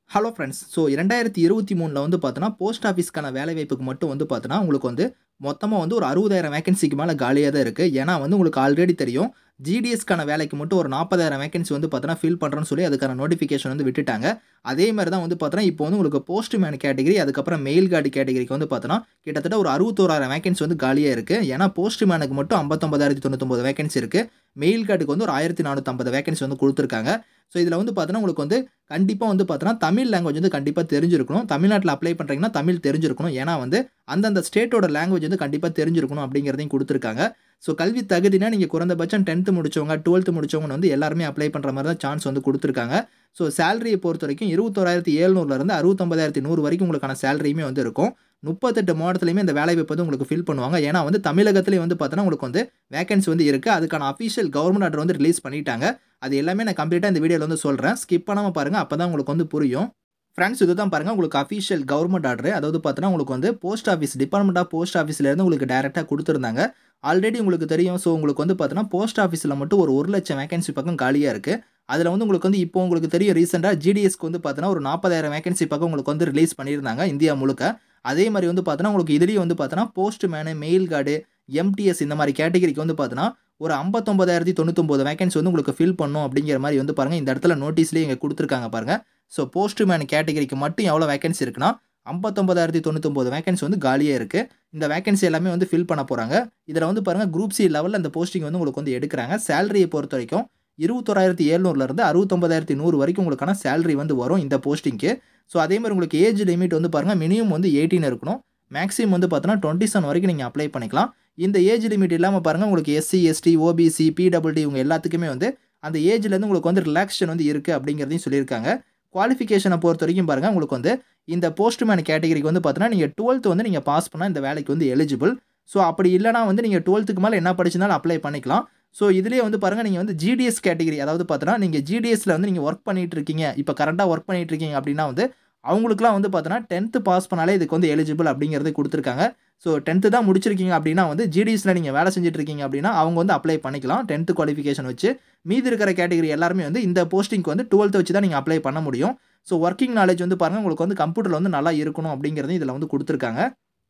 hello friends so இரண்டாயிரத்தி இருபத்தி மூணில் வந்து பார்த்தோன்னா போஸ்ட் ஆஃபீஸ்க்கான வேலைவாய்ப்புக்கு மட்டும் வந்து பார்த்தோன்னா உங்களுக்கு வந்து மொத்தமாக வந்து ஒரு அறுபதாயிரம் வேகன்சிக்கு மேலே காலியாக தான் இருக்குது ஏன்னா வந்து உங்களுக்கு ஆல்ரெடி தெரியும் ஜிடிஎஸ்க்கான வேலைக்கு மட்டும் ஒரு நாற்பதாயிரம் வேகன்சி வந்து பார்த்தோன்னா ஃபில் பண்ணுறேன்னு சொல்லி அதுக்கான நோட்டிஃபிகேஷன் வந்து விட்டுட்டாங்க அதே மாதிரி தான் வந்து பார்த்தோன்னா இப்போ வந்து உங்களுக்கு போஸ்ட் மேன் கேட்டகரி அதுக்கப்புறம் மெயில் கார்டு கேட்டகரிக்கு வந்து பார்த்தோன்னா கிட்டத்தட்ட ஒரு அறுபத்தோராயிரம் வேகன்சி வந்து காலியாக இருக்குது ஏன்னா போஸ்ட் மேனுக்கு மட்டும் ஐம்பத்தொம்பதாயிரத்தி தொண்ணூத்தொம்பது வேகன்சி இருக்குது மெயில் கார்டுக்கு வந்து ஒரு ஆயிரத்தி நானூற்றம்பது வேகன்சி வந்து கொடுத்துருக்காங்க ஸோ இதில் வந்து பார்த்தோன்னா உங்களுக்கு வந்து கண்டிப்பாக வந்து பார்த்தோன்னா தமிழ் லாங்குவேஜ் வந்து கண்டிப்பாக தெரிஞ்சிருக்கணும் தமிழ்நாட்டில் அப்ளை பண்ணுறீங்கன்னா தமிழ் தெரிஞ்சிருக்கணும் ஏன்னா வந்து அந்தந்த ஸ்டேட்டோட லாங்குவேஜ் வந்து கண்டிப்பாக தெரிஞ்சிருக்கணும் அப்படிங்கிறதையும் கொடுத்துருக்காங்க ஸோ கல்வி தகுதினா நீங்கள் குறைந்தபட்சம் டென்த்து முடிச்சவங்க டுவெல்த்து முடிச்சவங்க வந்து எல்லாருமே அப்ளை பண்ணுற மாதிரி தான் சான்ஸ் வந்து கொடுத்துருக்காங்க ஸோ சேலரியை பொறுத்த வரைக்கும் இருபத்தோராயிரத்தி ஏழ்நூறுலேருந்து அறுபத்தொம்பதாயிரத்தி நூறு வரைக்கும் உங்களுக்கான சேலரியுமே வந்து இருக்கும் முப்பத்தெட்டு மாவட்டத்துலையுமே இந்த வேலை வாய்ப்பு வந்து உங்களுக்கு ஃபில் பண்ணுவாங்க ஏன்னா வந்து தமிழகத்துலேயே வந்து பார்த்தோன்னா உங்களுக்கு வந்து வேகன்சி வந்து இருக்குது அதுக்கான அஃபிஷியல் கவர்மெண்ட் ஆர்டர் வந்து ரிலீஸ் பண்ணிட்டாங்க அது எல்லாமே நான் கம்ப்ளீட்டாக இந்த வீடியோவில் வந்து சொல்கிறேன் ஸ்கிப் பண்ணாமல் பாருங்கள் அப்போ தான் உங்களுக்கு வந்து புரியும் ஃப்ரெண்ட்ஸ் இது தான் பாருங்கள் உங்களுக்கு அஃபிஷியல் கவர்மெண்ட் ஆர்டர் அதாவது பார்த்தோன்னா உங்களுக்கு வந்து post office department of post ஆஃபீஸ்லேருந்து உங்களுக்கு டேரெக்டாக கொடுத்துருந்தாங்க ஆல்ரெடி உங்களுக்கு தெரியும் ஸோ உங்களுக்கு வந்து பார்த்தோன்னா போஸ்ட் ஆஃபீஸில் மட்டும் ஒரு ஒரு லட்சம் வேகன்சி பக்கம் காலியாக இருக்குது அதில் வந்து உங்களுக்கு வந்து இப்போ உங்களுக்கு தெரியும் ரீசெண்டாக ஜிடிஎஸ்க்கு வந்து பார்த்தோன்னா ஒரு நாற்பதாயிரம் வேகன்சி பக்கம் உங்களுக்கு வந்து ரிலீஸ் பண்ணியிருந்தாங்க இந்தியா முழுக்க அதே மாதிரி வந்து பார்த்தோன்னா உங்களுக்கு இதுலேயும் வந்து பார்த்தோன்னா postman mail card MTS இந்த மாதிரி கேட்டகரிக்கு வந்து பார்த்தோன்னா ஒரு ஐம்பத்தொம்பதாயிரத்தி தொண்ணூத்தொம்பது வேகன்சி வந்து உங்களுக்கு ஃபில் பண்ணும் அப்படிங்கிற மாதிரி வந்து பாருங்கள் இந்த இடத்துல நோட்டீஸ்லேயே இங்கே கொடுத்துருக்காங்க பாருங்கள் ஸோ போஸ்ட் மேன் கேட்டகரிக்கு மட்டும் எவ்வளோ வேகன்சி இருக்குன்னா ஐம்பத்தொம்பதாயிரத்தி தொண்ணூத்தொம்பது வேகன்சி வந்து காலியாக இருக்குது இந்த வேகன்சி எல்லாமே வந்து ஃபில் பண்ண போகிறாங்க இதில் வந்து பாருங்கள் குரூப் சி லெவலில் அந்த போஸ்டிங் வந்து உங்களுக்கு வந்து எடுக்கிறாங்க சேலரியை பொறுத்த வரைக்கும் இருபத்தோராயிரத்தி ஏழ்நூறுலேருந்து அறுபத்தொம்பதாயிரத்தி நூறு வரைக்கும் உங்களுக்கான சேலரி வந்து வரும் இந்த போஸ்டிங்க்கு ஸோ அதே மாதிரி உங்களுக்கு ஏஜ் லிமிட் வந்து பாருங்கள் மினிமம் வந்து எயிட்டீன் இருக்கணும் மேக்ஸிமம் வந்து பார்த்தோன்னா டுவெண்ட்டி செவன் வரைக்கும் நீங்கள் அப்ளை பண்ணிக்கலாம் இந்த ஏஜ் லிமிட் இல்லாமல் பாருங்கள் உங்களுக்கு எஸ்சி எஸ்டி ஓபிசி பிடபிள்டி இவங்க எல்லாத்துக்குமே வந்து அந்த ஏஜ்லேருந்து உங்களுக்கு வந்து ரிலாக்ஸேஷன் வந்து இருக்குது அப்படிங்கிறதையும் சொல்லியிருக்காங்க குவாலிஃபிகேஷனை பொறுத்த வரைக்கும் பாருங்கள் உங்களுக்கு வந்து இந்த போஸ்ட்மேன் கேட்டகரிக்கு வந்து பார்த்தீங்கன்னா நீங்கள் டுவெல்த் வந்து நீங்கள் பாஸ் பண்ணால் இந்த வேலைக்கு வந்து எலிஜிபிள் ஸோ அப்படி இல்லைனா வந்து நீங்கள் டுவெல்த்துக்கு மேலே என்ன படிச்சிருந்தாலும் அப்ளை பண்ணிக்கலாம் ஸோ இதுலேயே வந்து பாருங்கள் நீங்கள் வந்து ஜிடிஎஸ் கேட்டகரி அதாவது பார்த்தோன்னா நீங்கள் ஜிடிஎஸ்ல வந்து நீங்கள் ஒர்க் பண்ணிட்டு இருக்கீங்க இப்போ கரண்ட்டாக ஒர்க் பண்ணிட்டு இருக்கீங்க அப்படின்னா வந்து அவங்களுக்குலாம் வந்து பார்த்தோன்னா டென்த்து பாஸ் பண்ணாலே இதுக்கு வந்து எலிஜிபிள் அப்படிங்கிறது கொடுத்துருக்காங்க ஸோ டென்த்து தான் முடிச்சிருக்கீங்க அப்படின்னா வந்து ஜிடிஎஸில் நீங்கள் வேலை செஞ்சுட்டு இருக்கீங்க அப்படின்னா அவங்க வந்து அப்ளை பண்ணிக்கலாம் டென்த்து குவாலிஃபிகேஷன் வச்சு மீதி இருக்கிற கேட்டகரி எல்லாருமே வந்து இந்த போஸ்டிங்க்கு வந்து டுவெல்த்து வச்சு தான் நீங்கள் அப்ளை பண்ண முடியும் ஸோ ஒர்க்கிங் நாலேஜ் வந்து பாருங்கள் உங்களுக்கு வந்து கம்ப்யூட்டரில் வந்து நல்லா இருக்கணும் அப்படிங்கிறது இதில் வந்து கொடுத்துருக்காங்க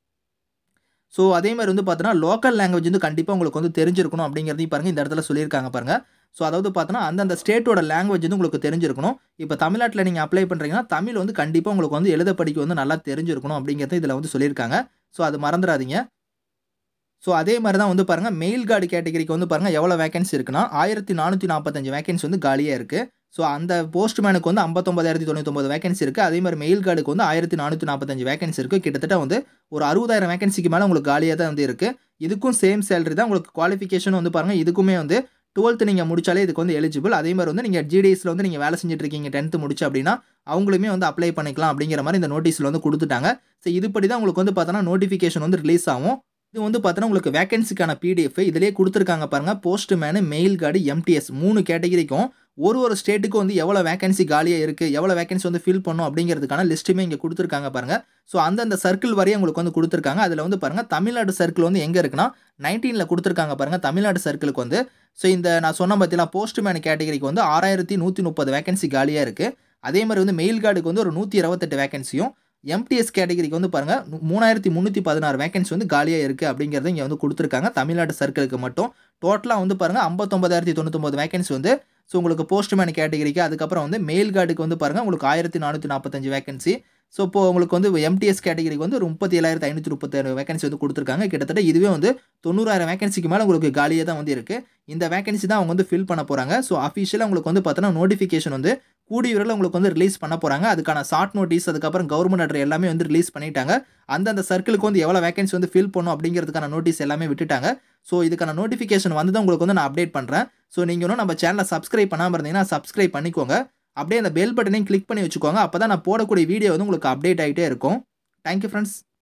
ஸோ அதே மாதிரி வந்து பார்த்தோன்னா லோக்கல் லாங்குவேஜ் வந்து கண்டிப்பாக உங்களுக்கு வந்து தெரிஞ்சிருக்கணும் அப்படிங்கிறதையும் பாருங்கள் இந்த இடத்துல சொல்லியிருக்காங்க பாருங்கள் ஸோ அதாவது பார்த்தோன்னா அந்தந்த ஸ்டேட்டோட லாங்குவேஜ் வந்து உங்களுக்கு தெரிஞ்சிருக்கணும் இப்போ தமிழ்நாட்டில் நீங்கள் அப்ளை பண்ணுறீங்கன்னா தமிழ் வந்து கண்டிப்பாக உங்களுக்கு வந்து எழுத படிக்க வந்து நல்லா தெரிஞ்சிருக்கணும் அப்படிங்கிறது இதில் வந்து சொல்லியிருக்காங்க ஸோ அது மறந்துடாதீங்க ஸோ அதே மாதிரி தான் வந்து பாருங்கள் மெயில் கார்டு கேட்டகரிக்கு வந்து பாருங்கள் எவ்வளோ வேகன்சி இருக்குன்னா ஆயிரத்தி நானூற்றி நாற்பத்தஞ்சு வேகன்சி வந்து காலியாக இருக்குது ஸோ அந்த போஸ்ட்மேனுக்கு வந்து ஐம்பத்தொம்பதாயிரத்தி தொண்ணூத்தொம்பது வேகன்சி இருக்குது அதே மாதிரி மெயில் கார்டுக்கு வந்து ஆயிரத்தி நானூற்றி நாற்பத்தஞ்சு வேகன்சி இருக்குது கிட்டத்தட்ட வந்து ஒரு அறுபதாயிரம் வேகன்சிக்கு மேலே உங்களுக்கு காலியாக தான் வந்து இருக்குது இதுக்கும் சேம் சேலரி தான் உங்களுக்கு குவாலிஃபிகேஷன் வந்து பாருங்கள் இதுக்குமே வந்து டுவெல்த்து நீங்கள் முடிச்சாலே இதுக்கு வந்து எலிஜிபிள் அதே மாதிரி வந்து நீங்கள் ஜிடிஎஸில் வந்து நீங்கள் வேலை செஞ்சுட்டு இருக்கீங்க டென்த்து முடிச்சு அப்படின்னா அவங்களுமே வந்து அப்ளை பண்ணிக்கலாம் அப்படிங்கிற மாதிரி இந்த நோட்டீஸில் வந்து கொடுத்துட்டாங்க ஸோ இதுபடி தான் உங்களுக்கு வந்து பார்த்தோன்னா நோட்டிஃபிகேஷன் வந்து ரிலீஸ் ஆகும் இது வந்து பார்த்தோன்னா உங்களுக்கு வேகன்சிக்கான பிடிஎஃப் இதிலே கொடுத்துருக்காங்க பாருங்கள் postman mail card MTS மூணு கேட்டகரிக்கும் ஒரு ஒரு ஸ்டேட்டுக்கு வந்து எவ்வளோ வேகன்சி காலியாக இருக்குது எவ்வளோ வேகன்சி வந்து ஃபில் பண்ணும் அப்படிங்கிறதுக்கான லிஸ்ட்டுமே இங்கே கொடுத்துருக்காங்க பாருங்கள் ஸோ அந்தந்த சர்க்கிள் வரையும் உங்களுக்கு வந்து கொடுத்துருக்காங்க அதில் வந்து பாருங்கள் தமிழ்நாடு சர்க்கிள் வந்து எங்கே இருக்குன்னா நைன்டீனில் கொடுத்துருக்காங்க பாருங்கள் தமிழ்நாடு சர்க்கிளுக்கு வந்து ஸோ இந்த நான் சொன்ன பார்த்தீங்கன்னா போஸ்ட்மேன் கேட்டகரிக்கு வந்து ஆறாயிரத்தி நூற்றி முப்பது வேகன்சி காலியாக இருக்குது அதே மாதிரி வந்து மெயில் கார்டுக்கு வந்து ஒரு நூற்றி இருபத்தெட்டு வேகன்சியும் எம்டிஎஸ் கேட்டகரிக்கு வந்து பாருங்கள் மூணாயிரத்தி முந்நூற்றி பதினாறு வேகன்சி வந்து காலியாக இருக்குது அப்படிங்கிறத இங்கே வந்து கொடுத்துருக்காங்க தமிழ்நாடு சர்க்கிளுக்கு மட்டும் டோட்டலாக வந்து பாருங்கள் ஐம்பத்தொம்பதாயிரத்தி தொண்ணூத்தொம்பது வேகன்சி வந்து ஸோ உங்களுக்கு போஸ்ட்மேன் கேட்டகரிக்கு அதுக்கப்புறம் வந்து மெயில் கார்டுக்கு வந்து பாருங்கள் உங்களுக்கு ஆயிரத்தி நானூற்றி நாற்பத்தஞ்சு வேகன்சி ஸோ இப்போ உங்களுக்கு வந்து எம்டிஎஸ் கேட்டகரிக்கு வந்து ஒரு முப்பத்தி ஏழாயிரத்தி ஐநூற்றி முப்பத்தாறு வேகன்சி வந்து கொடுத்துருக்காங்க கிட்டத்தட்ட இதுவே வந்து தொண்ணூறாயிரம் வேகன்சிக்கு மேலே உங்களுக்கு காலியாக தான் வந்து இருக்குது இந்த வேகன்சி தான் அவங்க வந்து ஃபில் பண்ண போகிறாங்க ஸோ அஃபிஷியலாக உங்களுக்கு வந்து பார்த்தோன்னா நோட்டிஃபிகேஷன் வந்து கூடிய விரைவில் உங்களுக்கு வந்து ரிலீஸ் பண்ண போகிறாங்க அதுக்கான ஷார்ட் நோட்டீஸ் அதுக்கப்புறம் கவர்மெண்ட் ஆர்டர் எல்லாமே வந்து ரிலீஸ் பண்ணிட்டாங்க அந்தந்த சர்க்கிளுக்கு வந்து எவ்வளோ வேகன்சி வந்து ஃபில் பண்ணும் அப்படிங்கிறதுக்கான நோட்டீஸ் எல்லாமே விட்டுட்டாங்க ஸோ இதுக்கான நோட்டிஃபிகேஷன் வந்து தான் உங்களுக்கு வந்து நான் அப்டேட் பண்ணுறேன் ஸோ நீங்கள் இன்னும் நம்ம சேனலை சப்ஸ்கிரைப் பண்ணாமல் இருந்தீங்கன்னா சப்ஸ்கிரைப் பண்ணிக்கோங்க அப்படியே அந்த பெல் பட்டனையும் கிளிக் பண்ணி வச்சுக்கோங்க அப்போ தான் நான் போடக்கூடிய வீடியோ வந்து உங்களுக்கு அப்டேட் ஆகிட்டே இருக்கும் தேங்க்யூ ஃப்ரெண்ட்ஸ்